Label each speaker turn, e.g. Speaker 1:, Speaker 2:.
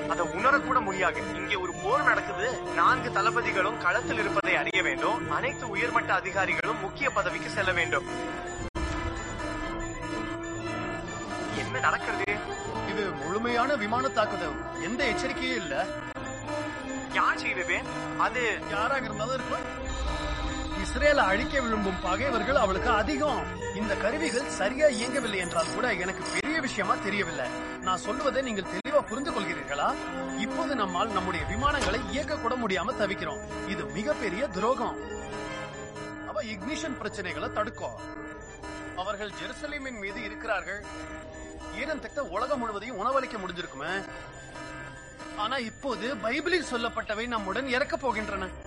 Speaker 1: அதை உணரக்கூட முடியாது இங்கே ஒரு போர் நடக்குது நான்கு தளபதிகளும் களத்தில் இருப்பதை அறிய வேண்டும் அனைத்து உயர்மட்ட அதிகாரிகளும் முக்கிய பதவிக்கு செல்ல வேண்டும் என்ன நடக்கிறது
Speaker 2: இது முழுமையான விமான தாக்குதல் எந்த எச்சரிக்கையும் இல்ல
Speaker 1: யார் செய்தது அது
Speaker 2: யாராக இருந்தாலும் இருக்கலாம் இஸ்ரேலை அழிக்க விரும்பும் பகைவர்கள் அவளுக்கு அதிகம் இந்த கருவிகள் சரியா இயங்கவில்லை என்றால் கூட எனக்கு பெரிய விஷயமா தெரியவில்லை நான் சொல்வதை நீங்கள் தெளிவா புரிந்து கொள்கிறீர்களா இப்போது நம்மால் நம்முடைய விமானங்களை இயக்க கூட முடியாம தவிக்கிறோம் இது மிகப்பெரிய துரோகம் அவ இக்னிஷன் பிரச்சனைகளை தடுக்கும் அவர்கள் ஜெருசலேமின் மீது இருக்கிறார்கள் ஈரன் தக்க உலகம் முழுவதையும் உணவளிக்க முடிஞ்சிருக்குமே ஆனா இப்போது பைபிளில் சொல்லப்பட்டவை நம்முடன் இறக்க போகின்றன